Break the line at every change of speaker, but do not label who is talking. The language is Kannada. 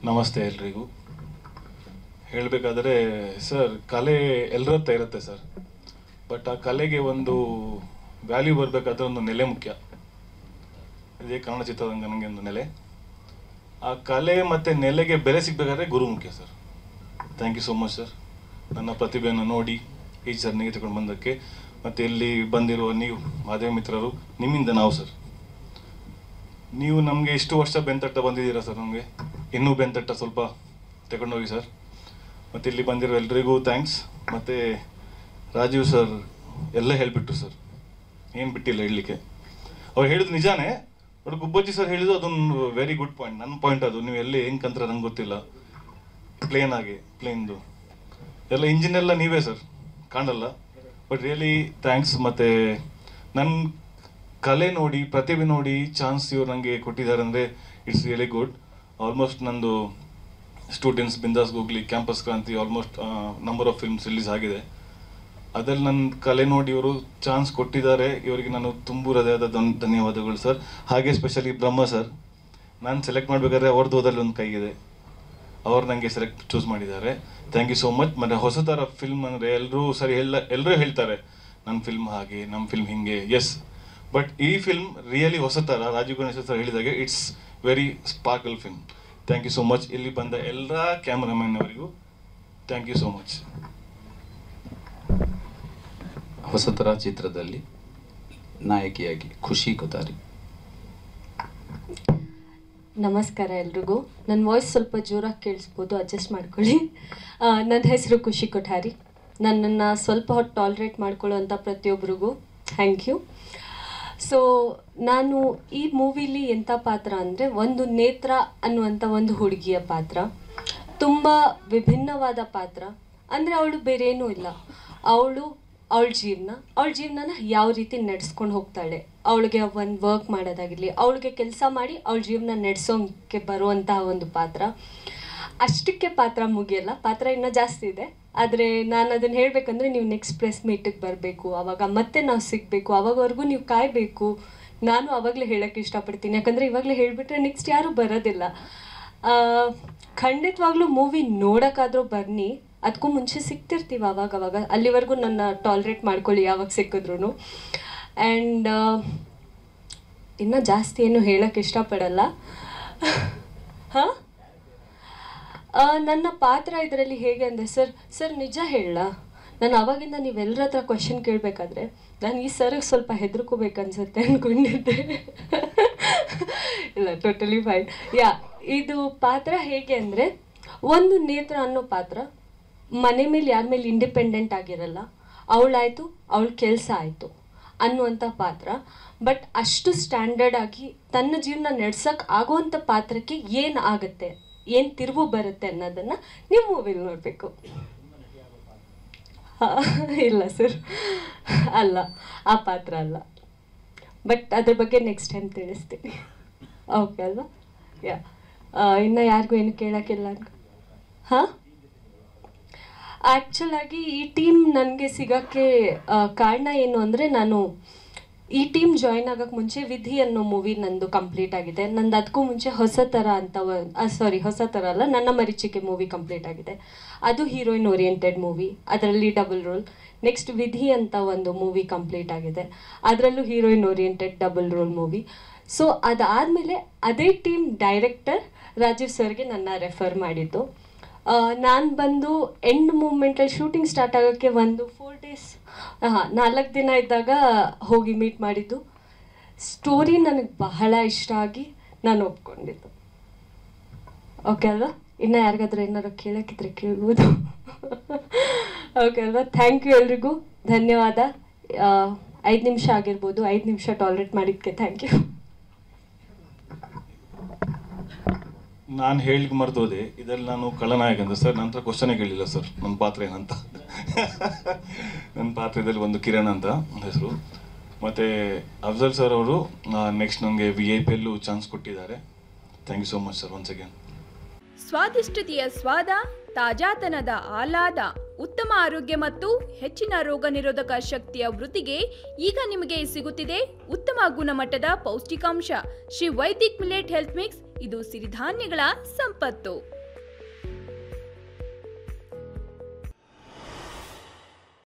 ನಮಸ್ತೆ ಎಲ್ರಿಗೂ ಹೇಳಬೇಕಾದ್ರೆ ಸರ್ ಕಲೆ ಎಲ್ಲರ ಹತ್ರ ಇರುತ್ತೆ ಸರ್ ಬಟ್ ಆ ಕಲೆಗೆ ಒಂದು ವ್ಯಾಲ್ಯೂ ಬರಬೇಕಾದ್ರೆ ಒಂದು ನೆಲೆ ಮುಖ್ಯ ಇದೇ ಕನ್ನಡ ಚಿತ್ರರಂಗನಿಗೆ ಒಂದು ನೆಲೆ ಆ ಕಲೆ ಮತ್ತು ನೆಲೆಗೆ ಬೆಲೆ ಸಿಗಬೇಕಾದ್ರೆ ಗುರು ಮುಖ್ಯ sir thank you so much sir ನನ್ನ ಪ್ರತಿಭೆಯನ್ನು ನೋಡಿ ಈ ಜರ್ನಿಗೆ ತಗೊಂಡು ಬಂದಕ್ಕೆ ಮತ್ತು ಇಲ್ಲಿ ಬಂದಿರುವ ನೀವು ಮಾದೇವ ಮಿತ್ರರು ನಿಮ್ಮಿಂದ ನಾವು ಸರ್ ನೀವು ನಮಗೆ ಇಷ್ಟು ವರ್ಷ ಬೆಂತಟ್ಟ ಬಂದಿದ್ದೀರಾ ಸರ್ ನಮಗೆ ಇನ್ನೂ ಬೆಂತಟ್ಟ ಸ್ವಲ್ಪ ತಗೊಂಡೋಗಿ ಸರ್ ಮತ್ತು ಇಲ್ಲಿ ಬಂದಿರೋ ಎಲ್ರಿಗೂ ಥ್ಯಾಂಕ್ಸ್ ಮತ್ತು ರಾಜೀವ್ ಸರ್ ಎಲ್ಲ ಹೇಳ್ಬಿಟ್ರು ಸರ್ ಏನು ಬಿಟ್ಟಿಲ್ಲ ಹೇಳಲಿಕ್ಕೆ ಅವ್ರು ಹೇಳಿದ್ದು ನಿಜಾನೇ ಬಟ್ ಗುಬ್ಬಜ್ಜಿ ಸರ್ ಹೇಳಿದ್ದು ಅದೊಂದು ವೆರಿ ಗುಡ್ ಪಾಯಿಂಟ್ ನನ್ನ ಪಾಯಿಂಟ್ ಅದು ನೀವು ಎಲ್ಲಿ ಹೆಂಗೆ ಕಂತ್ರ ನಂಗೆ ಗೊತ್ತಿಲ್ಲ ಪ್ಲೇನ್ ಆಗಿ ಪ್ಲೇನ್ದು ಎಲ್ಲ ಇಂಜಿನ್ ಎಲ್ಲ ನೀವೇ ಸರ್ ಕಾಣಲ್ಲ ಬಟ್ ರಿಯಲಿ ಥ್ಯಾಂಕ್ಸ್ ಮತ್ತು ನನ್ನ ಕಲೆ ನೋಡಿ ಪ್ರತಿಭೆ ನೋಡಿ ಚಾನ್ಸ್ ಇವ್ರು ನನಗೆ ಕೊಟ್ಟಿದ್ದಾರೆ ಅಂದರೆ ಇಟ್ಸ್ ರಿಯಲಿ ಗುಡ್ ಆಲ್ಮೋಸ್ಟ್ ನಂದು students Bindaas Googly campus Kranti almost number of films release ಆಗಿದೆ ಅದ್ರಲ್ಲಿ ನನ್ನ ಕಲೆ ನೋಡಿ ಇವರು ಚಾನ್ಸ್ ಕೊಟ್ಟಿದ್ದಾರೆ ಇವರಿಗೆ ನಾನು ತುಂಬು ಹೃದಯದ ಧನ್- ಧನ್ಯವಾದಗಳು ಸರ್ ಹಾಗೆ ಸ್ಪೆಷಲಿ ಬ್ರಹ್ಮ ಸರ್ ನಾನು ಸೆಲೆಕ್ಟ್ ಮಾಡಬೇಕಾದ್ರೆ ಅವ್ರದ್ದು ಹೋದಲ್ಲಿ ಒಂದು ಕೈ ಇದೆ ಅವ್ರು ನನಗೆ ಸೆಲೆಕ್ಟ್ ಚೂಸ್ ಮಾಡಿದ್ದಾರೆ ಥ್ಯಾಂಕ್ ಯು ಸೋ ಮಚ್ ಮತ್ತು ಹೊಸ ಥರ ಫಿಲ್ಮ್ ಅಂದರೆ ಎಲ್ಲರೂ ಸರಿ ಎಲ್ಲ ಎಲ್ಲರೂ ಹೇಳ್ತಾರೆ ನನ್ನ ಫಿಲ್ಮ್ ಹಾಗೆ ನಮ್ಮ ಫಿಲ್ಮ್ ಹಿಂಗೆ ಎಸ್ ಬಟ್ ಈ ಫಿಲ್ಮ್ ರಿಯಲಿ ಹೊಸ ಥರ ರಾಜೀವ್ ಗಣೇಶ ಸರ್ ಹೇಳಿದಾಗೆ it's very sparkle film thank you so much ಇಲ್ಲಿ ಬಂದ ಎಲ್ಲ ಕ್ಯಾಮ್ರಾಮನ್ ಅವರಿಗೂ ಥ್ಯಾಂಕ್ ಯು ಸೋ ಮಚ್
ಹೊಸತರ ಚಿತ್ರದಲ್ಲಿ ನಾಯಕಿಯಾಗಿ ಖುಷಿ ಕೊತಾರಿ
ನಮಸ್ಕಾರ ಎಲ್ರಿಗೂ ನನ್ನ ವಾಯ್ಸ್ ಸ್ವಲ್ಪ ಜೋರಾಗಿ ಕೇಳಿಸ್ಬೋದು ಅಡ್ಜಸ್ಟ್ ಮಾಡ್ಕೊಳ್ಳಿ ಆ, ನನ್ನ ಹೆಸರು ಖುಷಿ ಕೊಠಾರಿ ನನ್ನನ್ನು ಸ್ವಲ್ಪ ಹೊತ್ತು ಟಾಲ್ರೇಟ್ ಮಾಡ್ಕೊಳ್ಳೋವಂಥ ಪ್ರತಿಯೊಬ್ಬರಿಗೂ ಥ್ಯಾಂಕ್ ಯು ಸೊ ನಾನು ಈ ಮೂವಿಲಿ ಎಂಥ ಪಾತ್ರ ಅಂದರೆ ಒಂದು ನೇತ್ರ ಅನ್ನುವಂಥ ಒಂದು ಹುಡುಗಿಯ ಪಾತ್ರ ತುಂಬ ವಿಭಿನ್ನವಾದ ಪಾತ್ರ ಅಂದರೆ ಅವಳು ಬೇರೇನೂ ಇಲ್ಲ ಅವಳು ಅವಳ ಜೀವನ ಅವಳ ಜೀವನನ ಯಾವ ರೀತಿ ನಡೆಸ್ಕೊಂಡು ಹೋಗ್ತಾಳೆ ಅವಳಿಗೆ ಒಂದು ವರ್ಕ್ ಮಾಡೋದಾಗಿರಲಿ ಅವಳಿಗೆ ಕೆಲಸ ಮಾಡಿ ಅವಳ ಜೀವನ ನಡೆಸೋಕ್ಕೆ ಬರುವಂತಹ ಒಂದು ಪಾತ್ರ ಅಷ್ಟಕ್ಕೆ ಪಾತ್ರ ಮುಗಿಯಲ್ಲ ಪಾತ್ರ ಇನ್ನೂ ಜಾಸ್ತಿ ಇದೆ ಆದರೆ ನಾನು ಅದನ್ನು ಹೇಳಬೇಕಂದ್ರೆ ನೀವು ನೆಕ್ಸ್ಟ್ ಪ್ರೆಸ್ ಮೀಟಿಗೆ ಬರಬೇಕು ಆವಾಗ ಮತ್ತೆ ನಾವು ಸಿಗಬೇಕು ಆವಾಗವರೆಗೂ ನೀವು ಕಾಯಬೇಕು ನಾನು ಆವಾಗಲೇ ಹೇಳೋಕ್ಕೆ ಇಷ್ಟಪಡ್ತೀನಿ ಯಾಕಂದರೆ ಇವಾಗಲೇ ಹೇಳಿಬಿಟ್ರೆ ನೆಕ್ಸ್ಟ್ ಯಾರೂ ಬರೋದಿಲ್ಲ ಆ, ಖಂಡಿತವಾಗ್ಲೂ ಮೂವಿ ನೋಡೋಕ್ಕಾದ್ರೂ ಬನ್ನಿ ಅದಕ್ಕೂ ಮುಂಚೆ ಸಿಗ್ತಿರ್ತೀವಿ ಅವಾಗ ಅವಾಗ ಅಲ್ಲಿವರೆಗೂ ನನ್ನ ಟಾಲ್ರೇಟ್ ಮಾಡ್ಕೊಳ್ಳಿ ಯಾವಾಗ ಸಿಕ್ಕಿದ್ರು ಆ್ಯಂಡ್ ಇನ್ನೂ ಜಾಸ್ತಿ ಏನು ಹೇಳೋಕ್ಕೆ ಇಷ್ಟಪಡಲ್ಲ ಹಾಂ ನನ್ನ ಪಾತ್ರ ಇದರಲ್ಲಿ ಹೇಗೆ ಅಂದರೆ ಸರ್ ಸರ್ ನಿಜ ಹೇಳ ನಾನು ಅವಾಗಿಂದ ನೀವೆಲ್ಲರ ಹತ್ರ ಕ್ವಶನ್ ಕೇಳಬೇಕಾದ್ರೆ ನಾನು ಈ ಸರ್ಗೆ ಸ್ವಲ್ಪ ಹೆದರ್ಕೋಬೇಕನ್ಸುತ್ತೆ ಅಂದ್ಕೊಂಡಿದ್ದೆ ಇಲ್ಲ ಟೋಟಲಿ ಫೈನ್ ಯಾ ಇದು ಪಾತ್ರ ಹೇಗೆ ಅಂದರೆ ಒಂದು ನೇತ್ರ ಅನ್ನೋ ಪಾತ್ರ ಮನೆ ಮೇಲೆ ಯಾರ ಮೇಲೆ ಇಂಡಿಪೆಂಡೆಂಟ್ ಆಗಿರಲ್ಲ ಅವಳಾಯಿತು ಅವಳ ಕೆಲಸ ಆಯಿತು ಅನ್ನುವಂಥ ಪಾತ್ರ ಬಟ್ ಅಷ್ಟು ಸ್ಟ್ಯಾಂಡರ್ಡ್ ಆಗಿ ತನ್ನ ಜೀವನ ನಡ್ಸಕ್ಕೆ ಆಗುವಂಥ ಪಾತ್ರಕ್ಕೆ ಏನು ಆಗುತ್ತೆ ಏನು ತಿರುವು ಬರುತ್ತೆ ಅನ್ನೋದನ್ನು ನೀವು ಮೂವಿಲಿ ನೋಡಬೇಕು ಇಲ್ಲ ಸರ್ ಅಲ್ಲ ಆ ಪಾತ್ರ ಅಲ್ಲ ಬಟ್ ಅದ್ರ ಬಗ್ಗೆ ನೆಕ್ಸ್ಟ್ ಟೈಮ್ ತಿಳಿಸ್ತೀನಿ ಓಕೆ ಅಲ್ವಾ ಯಾ ಇನ್ನು ಯಾರಿಗೂ ಏನು ಕೇಳೋಕ್ಕಿಲ್ಲ ಅನ್ಕೊ ಹಾಂ ಆ್ಯಕ್ಚುಲ್ ಆಗಿ ಈ ಟೀಮ್ ನನಗೆ ಸಿಗೋಕ್ಕೆ ಆ, ಕಾರಣ ಏನು ಅಂದರೆ ನಾನು ಈ ಟೀಮ್ ಜಾಯ್ನ್ ಆಗೋಕ್ಕೆ ಮುಂಚೆ ವಿಧಿ ಅನ್ನೋ ಮೂವಿ ನಂದು ಕಂಪ್ಲೀಟ್ ಆಗಿದೆ ನಂದು ಅದಕ್ಕೂ ಮುಂಚೆ ಹೊಸ ಥರ ಅಂತ ಸಾರಿ ಹೊಸ ಥರ ಅಲ್ಲ ನನ್ನ ಮರೀಚಿಕೆ ಮೂವಿ ಕಂಪ್ಲೀಟ್ ಆಗಿದೆ ಅದು ಹೀರೋಯಿನ್ ಓರಿಯೆಂಟೆಡ್ ಮೂವಿ ಅದರಲ್ಲಿ ಡಬಲ್ ರೋಲ್ ನೆಕ್ಸ್ಟ್ ವಿಧಿ ಅಂತ ಒಂದು ಮೂವಿ ಕಂಪ್ಲೀಟ್ ಆಗಿದೆ ಅದರಲ್ಲೂ heroine oriented double role movie so ಅದಾದಮೇಲೆ ಅದೇ ಟೀಮ್ ಡೈರೆಕ್ಟರ್ ರಾಜೀವ್ ಸರ್ಗೆ ನನ್ನ ರೆಫರ್ ಮಾಡಿದ್ದು ನಾನು ಬಂದು ಎಂಡ್ ಮೂಮೆಂಟಲ್ಲಿ ಶೂಟಿಂಗ್ ಸ್ಟಾರ್ಟ್ ಆಗೋಕ್ಕೆ ಒಂದು ಫೋರ್ ಡೇಸ್ ಹಾಂ ನಾಲ್ಕು ದಿನ ಇದ್ದಾಗ ಹೋಗಿ ಮೀಟ್ ಮಾಡಿದ್ದು ಸ್ಟೋರಿ ನನಗೆ ಬಹಳ ಇಷ್ಟ ಆಗಿ ನಾನು ಒಪ್ಕೊಂಡಿದ್ದು ಓಕೆ ಅಲ್ವಾ ಇನ್ನು ಯಾರಿಗಾದ್ರೂ ಏನಾರು ಕೇಳೋಕ್ಕಿದ್ರೆ ಕೇಳ್ಬೋದು ಓಕೆ ಅಲ್ವಾ ಥ್ಯಾಂಕ್ ಯು ಎಲ್ರಿಗೂ ಧನ್ಯವಾದ ಐದು ನಿಮಿಷ ಆಗಿರ್ಬೋದು ಐದು ನಿಮಿಷ ಟಾಲರೇಟ್ ಮಾಡಿದ್ದಕ್ಕೆ ಥ್ಯಾಂಕ್ ಯು
ನಾನು ಹೇಳಿಕ್ಕೆ ಮರ್ತೋದೆ ಇದರಲ್ಲಿ ನಾನು ಖಳನಾಯಕ ಅಂತ ಸರ್ ನಂತರ ಕ್ವಶನೇ ಕೇಳಿಲ್ಲ ಸರ್ ನನ್ನ ಪಾತ್ರ ಏನಂತ ನನ್ನ ಪಾತ್ರದಲ್ಲಿ ಒಂದು ಕಿರಣ್ ಅಂತ ಹೆಸರು ಮತ್ತು ಅಫ್ಜಲ್ ಸರ್ ಅವರು ನೆಕ್ಸ್ಟ್ ನನಗೆ ವಿ ಐ ಪಿಯಲ್ಲೂ ಚಾನ್ಸ್ ಕೊಟ್ಟಿದ್ದಾರೆ thank you so much sir once again
ಸ್ವಾದಿಷ್ಟತೆಯ ಸ್ವಾದ ತಾಜಾತನದ ಆಹ್ಲಾದ ಉತ್ತಮ ಆರೋಗ್ಯ ಮತ್ತು ಹೆಚ್ಚಿನ ರೋಗ ನಿರೋಧಕ ಶಕ್ತಿಯ ವೃದ್ಧಿಗೆ ಈಗ ನಿಮಗೆ ಸಿಗುತ್ತಿದೆ ಉತ್ತಮ ಗುಣಮಟ್ಟದ ಪೌಷ್ಟಿಕಾಂಶ Shri Vaidik millet health mix ಇದು ಸಿರಿಧಾನ್ಯಗಳ ಸಂಪತ್ತು